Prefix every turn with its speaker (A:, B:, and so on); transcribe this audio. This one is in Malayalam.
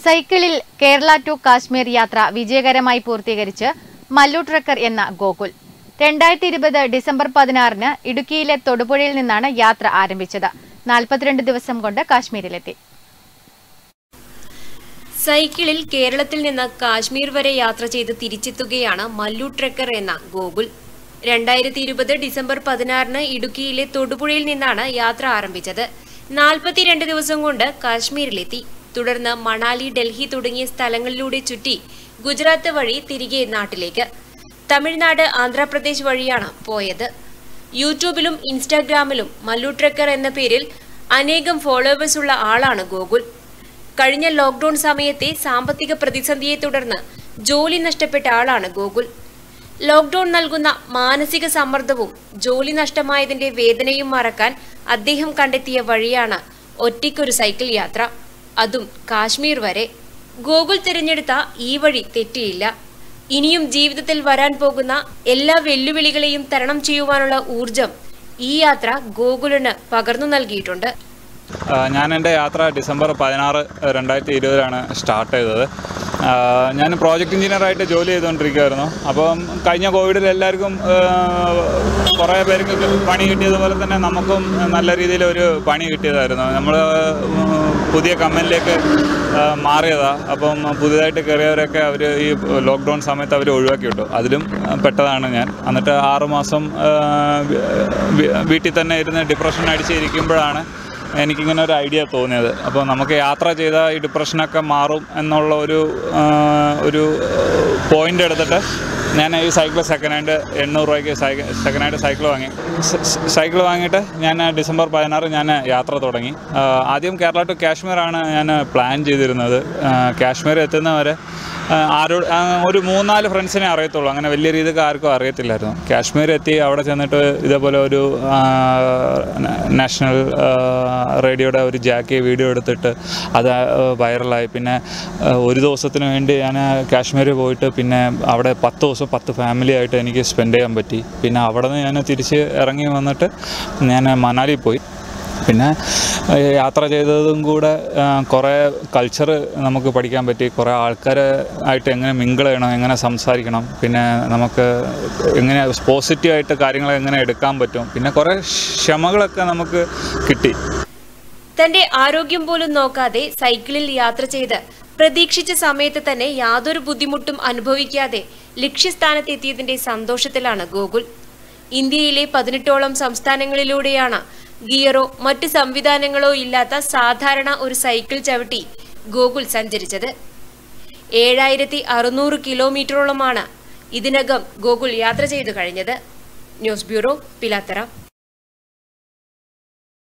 A: സൈക്കിളിൽ കേരള ടു കാശ്മീർ യാത്ര വിജയകരമായി പൂർത്തീകരിച്ച് മല്ലു ട്രക്കർ എന്ന ഗോകുൽ രണ്ടായിരത്തി ഇരുപത് ഡിസംബർ പതിനാറിന് ഇടുക്കിയിലെ തൊടുപുഴയിൽ നിന്നാണ് യാത്ര ആരംഭിച്ചത് നാൽപ്പത്തിരണ്ട് ദിവസം കൊണ്ട് കാശ്മീരിലെത്തി
B: സൈക്കിളിൽ കേരളത്തിൽ നിന്ന് കാശ്മീർ വരെ യാത്ര ചെയ്ത് തിരിച്ചെത്തുകയാണ് മല്ലു ട്രെക്കർ എന്ന ഗോകുൽ രണ്ടായിരത്തി ഇരുപത് ഡിസംബർ പതിനാറിന് ഇടുക്കിയിലെ തൊടുപുഴയിൽ നിന്നാണ് യാത്ര ആരംഭിച്ചത് നാൽപ്പത്തിരണ്ട് ദിവസം കൊണ്ട് കാശ്മീരിലെത്തി തുടർന്ന് മണാലി ഡൽഹി തുടങ്ങിയ സ്ഥലങ്ങളിലൂടെ ചുറ്റി ഗുജറാത്ത് വഴി തിരികെ നാട്ടിലേക്ക് തമിഴ്നാട് ആന്ധ്രാപ്രദേശ് വഴിയാണ് പോയത് യൂട്യൂബിലും ഇൻസ്റ്റാഗ്രാമിലും മല്ലു ട്രെക്കർ എന്ന പേരിൽ അനേകം ഫോളോവേഴ്സ് ഉള്ള ആളാണ് ഗോകുൽ കഴിഞ്ഞ ലോക്ക്ഡൌൺ സമയത്തെ സാമ്പത്തിക പ്രതിസന്ധിയെ തുടർന്ന് ജോലി നഷ്ടപ്പെട്ട ആളാണ് ഗോകുൽ ലോക്ക്ഡൌൺ നൽകുന്ന മാനസിക സമ്മർദ്ദവും ജോലി നഷ്ടമായതിന്റെ വേദനയും മറക്കാൻ അദ്ദേഹം കണ്ടെത്തിയ വഴിയാണ് ഒറ്റയ്ക്കൊരു സൈക്കിൾ യാത്ര അതും കാശ്മീർ വരെ ഗോകുൽ തിരഞ്ഞെടുത്ത ഈ വഴി തെറ്റിയില്ല ഇനിയും ജീവിതത്തിൽ വരാൻ പോകുന്ന എല്ലാ വെല്ലുവിളികളെയും തരണം ചെയ്യുവാനുള്ള ഊർജം ഈ യാത്ര ഗോകുലിന് പകർന്നു നൽകിയിട്ടുണ്ട്
C: ആ, ഞാൻ എൻ്റെ യാത്ര ഡിസംബർ പതിനാറ് രണ്ടായിരത്തി ഇരുപതിലാണ് സ്റ്റാർട്ട് ചെയ്തത് ആ, ഞാൻ പ്രോജക്റ്റ് എഞ്ചിനീയറായിട്ട് ജോലി ചെയ്തുകൊണ്ടിരിക്കുമായിരുന്നു അപ്പം കഴിഞ്ഞ കോവിഡിൽ എല്ലാവർക്കും ആ, കുറേ പേർക്ക് പണി കിട്ടിയതുപോലെ തന്നെ നമുക്കും നല്ല രീതിയിൽ ഒരു പണി കിട്ടിയതായിരുന്നു നമ്മൾ പുതിയ കമ്പനിയിലേക്ക് മാറിയതാണ് അപ്പം പുതിയതായിട്ട് കയറിയവരൊക്കെ അവർ ഈ ലോക്ക്ഡൗൺ സമയത്ത് അവർ ഒഴിവാക്കി വിട്ടു അതിലും ആ, പെട്ടതാണ് ഞാൻ എന്നിട്ട് ആറുമാസം വീട്ടിൽ തന്നെ ഇരുന്ന് ഡിപ്രഷൻ അടിച്ചിരിക്കുമ്പോഴാണ് എനിക്കിങ്ങനെ ഒരു ഐഡിയ തോന്നിയത് അപ്പോൾ നമുക്ക് യാത്ര ചെയ്താൽ ഈ ഡിപ്രഷനൊക്കെ മാറും എന്നുള്ള ഒരു ആ, ഒരു പോയിന്റ് എടുത്തിട്ട് ഞാൻ ഈ സൈക്കിൾ സെക്കൻഡ് ഹാൻഡ് എണ്ണൂറ് രൂപയ്ക്ക് സൈക്കിൾ സെക്കൻഡ് ഹാൻഡ് സൈക്കിൾ വാങ്ങി സൈക്കിൾ വാങ്ങിയിട്ട് ഞാൻ ഡിസംബർ പതിനാറ് ഞാൻ യാത്ര തുടങ്ങി ആ, ആദ്യം കേരള ടു കാശ്മീറാണ് ഞാൻ പ്ലാൻ ചെയ്തിരുന്നത് ആ, കാശ്മീർ എത്തുന്നവരെ ആ, ആരോ ആ, ഒരു മൂന്നാല് ഫ്രണ്ട്സിനെ അറിയത്തുള്ളൂ അങ്ങനെ വലിയ രീതിക്ക് ആർക്കും അറിയത്തില്ലായിരുന്നു കാശ്മീർ എത്തി അവിടെ ചെന്നിട്ട് ഇതേപോലെ ഒരു ആ, ന- നാഷണൽ ആ, റേഡിയോയുടെ ഒരു ജാക്കി വീഡിയോ എടുത്തിട്ട് അത് ആ, വൈറലായി പിന്നെ ആ, ഒരു ദിവസത്തിന് വേണ്ടി ഞാൻ കാശ്മീർ പോയിട്ട് പിന്നെ അവിടെ പത്ത് ദിവസം പത്ത് ഫാമിലി ആയിട്ട് എനിക്ക് സ്പെൻഡ് ചെയ്യാൻ പറ്റി പിന്നെ അവിടെ നിന്ന് ഞാൻ തിരിച്ച് ഇറങ്ങി വന്നിട്ട് ഞാൻ മണാലി പോയി പിന്നെ ഏഹ്, യാത്ര ചെയ്തതും കൂടെ ഏഹ്, കുറേ കൾച്ചർ നമുക്ക് പഠിക്കാൻ പറ്റി കുറേ ആൾക്കാർ ആയിട്ട് എങ്ങനെ മിങ്കിൾ ചെയ്യണം എങ്ങനെ സംസാരിക്കണം പിന്നെ നമുക്ക് എങ്ങനെ പോസിറ്റീവായിട്ട് കാര്യങ്ങൾ എങ്ങനെ എടുക്കാൻ പറ്റും പിന്നെ കുറേ ക്ഷമകളൊക്കെ നമുക്ക് കിട്ടി
B: തന്റെ ആരോഗ്യം പോലും നോക്കാതെ സൈക്കിളിൽ യാത്ര ചെയ്ത് പ്രതീക്ഷിച്ച സമയത്ത് തന്നെ യാതൊരു ബുദ്ധിമുട്ടും അനുഭവിക്കാതെ ലക്ഷ്യസ്ഥാനത്തെത്തിയതിന്റെ സന്തോഷത്തിലാണ് ഗോകുൽ ഇന്ത്യയിലെ പതിനെട്ടോളം സംസ്ഥാനങ്ങളിലൂടെയാണ് ഗിയറോ മറ്റ് സംവിധാനങ്ങളോ ഇല്ലാത്ത സാധാരണ ഒരു സൈക്കിൾ ചവിട്ടി ഗോകുൽ സഞ്ചരിച്ചത് ഏഴായിരത്തി അറുന്നൂറ് കിലോമീറ്ററോളമാണ് ഇതിനകം ഗോകുൽ യാത്ര ചെയ്തു കഴിഞ്ഞത് ന്യൂസ് ബ്യൂറോ പിലാത്തറ